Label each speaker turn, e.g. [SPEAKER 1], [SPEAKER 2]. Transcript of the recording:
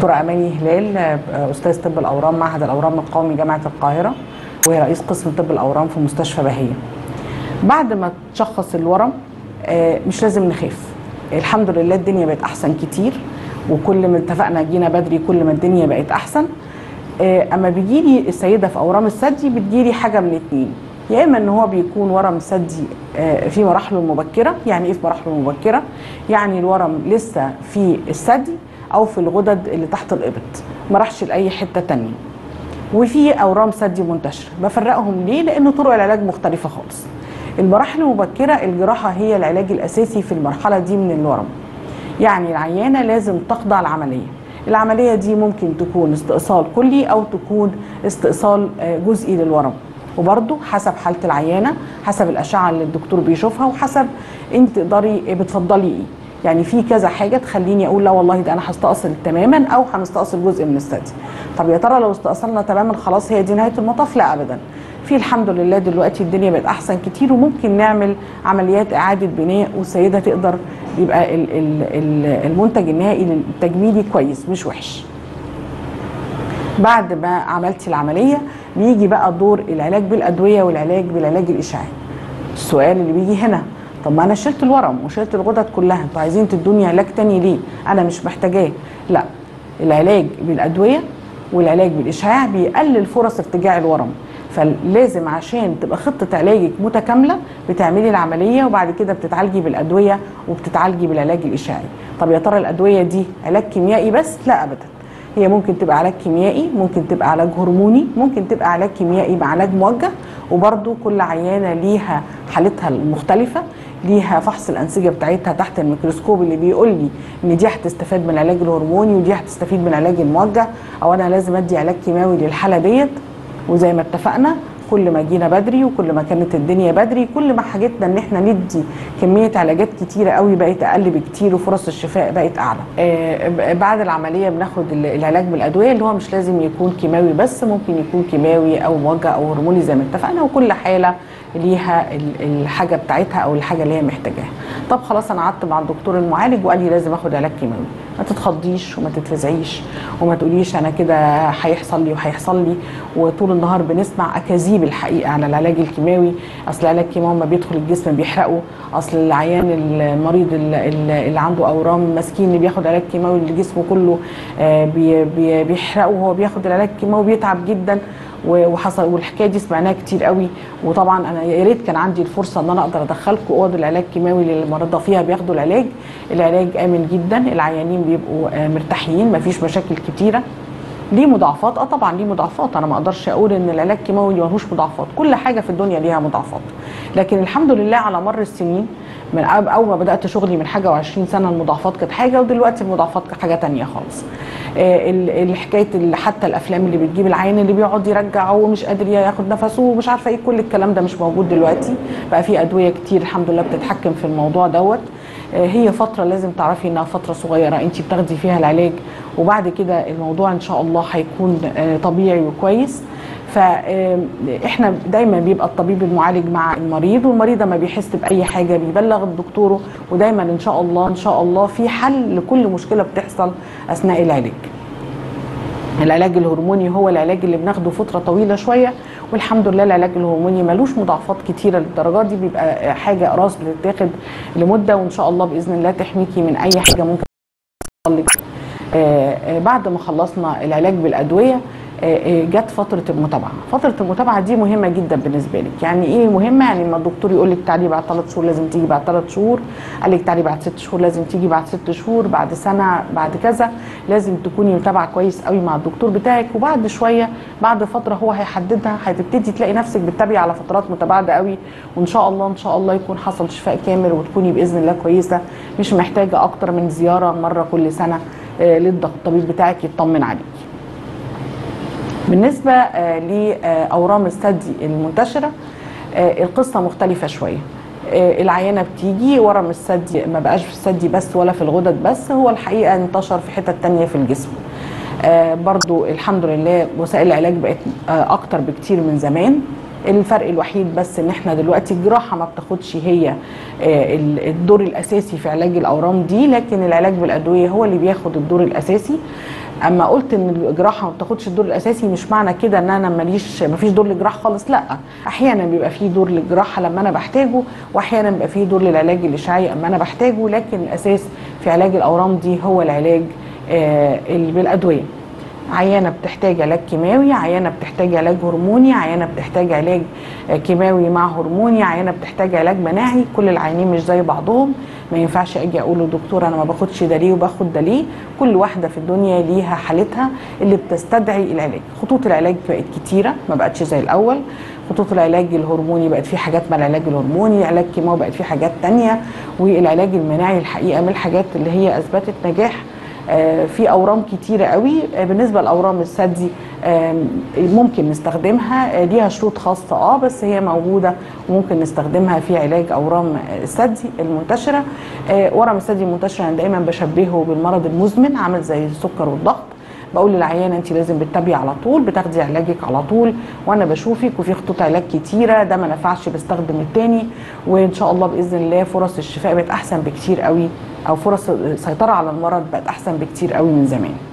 [SPEAKER 1] دكتورة أماني هلال آه، أستاذ طب الأورام معهد الأورام القومي جامعة القاهرة وهي رئيس قسم طب الأورام في مستشفى بهية بعد ما تشخص الورم آه، مش لازم نخاف الحمد لله الدنيا بقت أحسن كتير وكل ما اتفقنا جينا بدري كل ما الدنيا بقت أحسن آه، اما بيجيلي السيده في اورام الثدي بتجيلي حاجه من اتنين يا اما ان هو بيكون ورم ثدي آه، في مراحله المبكره يعني ايه في مراحله المبكره يعني الورم لسه في الثدي او في الغدد اللي تحت الابط ما راحش لاي حته تانية وفي اورام ثدي منتشره بفرقهم ليه لان طرق العلاج مختلفه خالص المراحل المبكره الجراحه هي العلاج الاساسي في المرحله دي من الورم يعني العيانه لازم تخضع العمليه العمليه دي ممكن تكون استئصال كلي او تكون استئصال آه، جزئي للورم وبرضه حسب حاله العيانه حسب الاشعه اللي الدكتور بيشوفها وحسب انت تقدري بتفضلي ايه يعني في كذا حاجه تخليني اقول لا والله ده انا هستأصل تماما او هنستأصل جزء من الثدي طب يا ترى لو استأصلنا تماما خلاص هي دي نهايه المطاف لا ابدا في الحمد لله دلوقتي الدنيا بقت احسن كتير وممكن نعمل عمليات اعاده بناء والسيده تقدر يبقى ال- ال- ال- المنتج النهائي التجميلي كويس مش وحش بعد ما عملتي العمليه بيجي بقى دور العلاج بالادويه والعلاج بالعلاج الاشعاعي السؤال اللي بيجي هنا طب ما انا شلت الورم وشلت الغدد كلها انتوا عايزين تدوني علاج تاني ليه انا مش محتاجاه لا العلاج بالادويه والعلاج بالاشعاع بيقلل فرص ارتجاع الورم فلازم عشان تبقى خطه علاجك متكامله بتعملي العمليه وبعد كده بتتعالجي بالادويه وبتتعالجي بالعلاج الاشعاعي طب يا ترى الادويه دي علاج كيميائي بس لا ابدا هي ممكن تبقى علاج كيميائي ممكن تبقى علاج هرموني ممكن تبقى علاج كيميائي مع علاج موجه وبرده كل عيانه ليها حالتها المختلفه ليها فحص الانسجه بتاعتها تحت الميكروسكوب اللي بيقول لي ان دي هتستفاد من العلاج الهرموني ودي هتستفيد من العلاج الموجه او انا لازم ادي علاج كيماوي للحاله ديت وزي ما اتفقنا كل ما جينا بدري وكل ما كانت الدنيا بدري كل ما حاجتنا ان احنا ندي كميه علاجات كتيره قوي بقت اقل بكتير وفرص الشفاء بقت اعلى آه ب- بعد العمليه بناخد ال- العلاج بالادويه اللي هو مش لازم يكون كيماوي بس ممكن يكون كيماوي او موجه او هرموني زي ما اتفقنا وكل حاله ليها ال- الحاجه بتاعتها او الحاجه اللي هي محتاجاها طب خلاص انا قعدت مع الدكتور المعالج وقال لي لازم اخد علاج كيماوي ما تتخضيش وما تتفزعيش وما تقوليش انا كده هيحصل لي وهيحصل لي وطول النهار بنسمع اكاذيب الحقيقه عن العلاج الكيماوي اصل العلاج الكيماوي ما بيدخل الجسم بيحرقه اصل العيان المريض اللي, اللي عنده اورام مسكين اللي بياخد علاج كيماوي اللي جسمه كله آه، بي- بي- بيحرقه وهو بياخد العلاج الكيماوي بيتعب جدا و- وحصل والحكايه دي سمعناها كتير قوي وطبعا انا يا ريت كان عندي الفرصه ان انا اقدر ادخلكم اوض العلاج الكيماوي للمرضى فيها بياخدوا العلاج العلاج امن جدا العيانين بيبقوا آه، مرتاحين مفيش مشاكل كتيره ليه مضاعفات اه طبعا ليه مضاعفات انا ما اقدرش اقول ان العلاج الكيماوي ملوش مضاعفات كل حاجه في الدنيا ليها مضاعفات لكن الحمد لله على مر السنين من أب- اول ما بدات شغلي من حاجه و20 سنه المضاعفات كانت حاجه ودلوقتي المضاعفات كانت حاجه تانية خالص آه، ال- الحكايه ال- حتى الافلام اللي بتجيب العين اللي بيقعد يرجع ومش قادر ياخد نفسه ومش عارفه ايه كل الكلام ده مش موجود دلوقتي بقى في ادويه كتير الحمد لله بتتحكم في الموضوع دوت آه، هي فتره لازم تعرفي انها فتره صغيره انت بتاخدي فيها العلاج وبعد كده الموضوع ان شاء الله هيكون آه، طبيعي وكويس فاحنا دايما بيبقى الطبيب المعالج مع المريض والمريض لما بيحس باي حاجه بيبلغ دكتوره ودايما ان شاء الله ان شاء الله في حل لكل مشكله بتحصل اثناء العلاج العلاج الهرموني هو العلاج اللي بناخده فتره طويله شويه والحمد لله العلاج الهرموني ملوش مضاعفات كتيره للدرجات دي بيبقى حاجه اقراص بتتاخد لمده وان شاء الله باذن الله تحميكي من اي حاجه ممكن تحصل لك آه، آه، بعد ما خلصنا العلاج بالادويه آه، آه، جت فتره المتابعه فتره المتابعه دي مهمه جدا بالنسبه لك يعني ايه مهمه يعني لما الدكتور يقول لك تعالي بعد ثلاث شهور لازم تيجي بعد ثلاث شهور قال لك تعالي بعد ست شهور لازم تيجي بعد ست شهور بعد سنه بعد كذا لازم تكوني متابعه كويس قوي مع الدكتور بتاعك وبعد شويه بعد فتره هو هيحددها هتبتدي تلاقي نفسك بتتابعي على فترات متباعده قوي وان شاء الله ان شاء الله يكون حصل شفاء كامل وتكوني باذن الله كويسه مش محتاجه اكتر من زياره مره كل سنه آه، للطبيب بتاعك يطمن عليك بالنسبة آه، لأورام الثدي المنتشرة آه، القصة مختلفة شوية آه، العيانة بتيجي ورم الثدي ما بقاش في الثدي بس ولا في الغدد بس هو الحقيقة انتشر في حتة تانية في الجسم آه، برضو الحمد لله وسائل العلاج بقت آه، أكتر بكتير من زمان الفرق الوحيد بس ان احنا دلوقتي الجراحه ما بتاخدش هي آه، ال- الدور الاساسي في علاج الاورام دي لكن العلاج بالادويه هو اللي بياخد الدور الاساسي اما قلت ان الجراحه ما بتاخدش الدور الاساسي مش معنى كده ان انا ماليش ما فيش دور للجراحه خالص لا احيانا بيبقى فيه دور للجراحه لما انا بحتاجه واحيانا بيبقى فيه دور للعلاج الاشعاعي اما انا بحتاجه لكن الاساس في علاج الاورام دي هو العلاج آه اللي بالادويه عيانه بتحتاج علاج كيماوي عيانه بتحتاج علاج هرموني عيانه بتحتاج علاج آه، كيماوي مع هرموني عيانه بتحتاج علاج مناعي كل العيانين مش زي بعضهم ما ينفعش اجي اقول لدكتور انا ما باخدش ده ليه وباخد ده ليه كل واحده في الدنيا ليها حالتها اللي بتستدعي العلاج خطوط العلاج بقت كتيره ما بقتش زي الاول خطوط العلاج الهرموني بقت في حاجات مع العلاج الهرموني علاج كيماوي بقت في حاجات تانية والعلاج المناعي الحقيقه من الحاجات اللي هي اثبتت نجاح آه، في اورام كتيره قوي آه، بالنسبه لاورام الثدي آم، ممكن نستخدمها آه، ليها شروط خاصه اه بس هي موجوده وممكن نستخدمها في علاج اورام الثدي المنتشره آه، ورم الثدي المنتشر انا دايما بشبهه بالمرض المزمن عامل زي السكر والضغط بقول للعيانه انت لازم بتتابعي على طول بتاخدي علاجك على طول وانا بشوفك وفي خطوط علاج كتيره ده ما نفعش بستخدم التاني وان شاء الله باذن الله فرص الشفاء بقت احسن بكتير قوي او فرص السيطره على المرض بقت احسن بكتير قوي من زمان